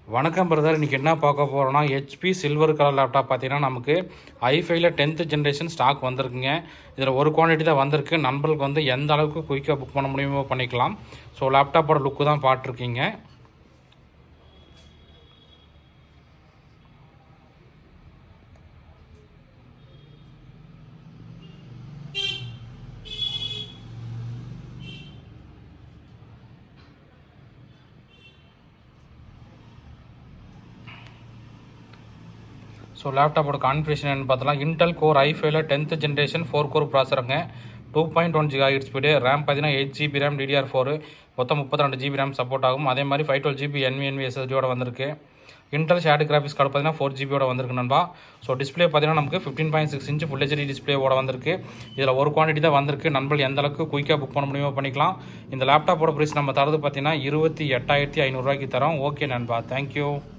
வணக்கம் பிரதர் இன்றைக்கி என்ன பார்க்க போகிறோம்னா ஹெச்பி சில்வர் கலர் லேப்டாப் பார்த்தீங்கன்னா நமக்கு ஐஃபைல டென்த்து ஜென்ரேஷன் ஸ்டாக் வந்திருக்குங்க இதில் ஒரு குவான்டிட்டி தான் வந்திருக்கு நண்பர்களுக்கு வந்து எந்த அளவுக்கு குயிக்காக புக் பண்ண முடியுமோ பண்ணிக்கலாம் ஸோ லேப்டாப்போட லுக்கு தான் பார்த்துருக்கீங்க ஸோ லேப்டாப்போட கான்ஃபிகரேஷன் பார்த்தலாம் இன்டெல் கோர் ஐஃபைல டென்த் ஜென்ரேஷன் ஃபோர் கோர் ப்ராசருங்க டூ பாயிண்ட் ஒன் ஜிகா ஹெட் ஸ்பீடு ரேம் பார்த்தீங்கன்னா eight GB RAM DDR four மொத்தம் முப்பத்தி ரெண்டு ஜிபி ரேம் சப்போர்ட் ஆகும் அதே மாதிரி ஃபைவ் டுவெல் ஜிபி என்விஎன்வி எஸ்எஸ்டியோட வந்திருக்கு இன்டெல் ஷேடு கிராஃபிக்ஸ் கார்டு பார்த்தீங்கன்னா ஃபோர் ஜிபியோட வந்திருக்கு நண்பா ஸோ டிஸ்பிளே பார்த்தீங்கன்னா நமக்கு fifteen point six inch full HD டிஸ்பிளேவோட வந்திருக்கு இதில் ஒரு குவான்டிட்டி தான் வந்திருக்கு நண்பர்கள் எந்த அளவுக்கு குயிக்காக புக் பண்ண முடியுமோ பண்ணிக்கலாம் இந்த லேப்டாப்போட ப்ரைஸ் நம்ம தரது பார்த்தீங்கன்னா இருபத்தி எட்டாயிரத்தி ஐநூறுரூவாய்க்கு தரோம் ஓகே நண்பா தேங்க்யூ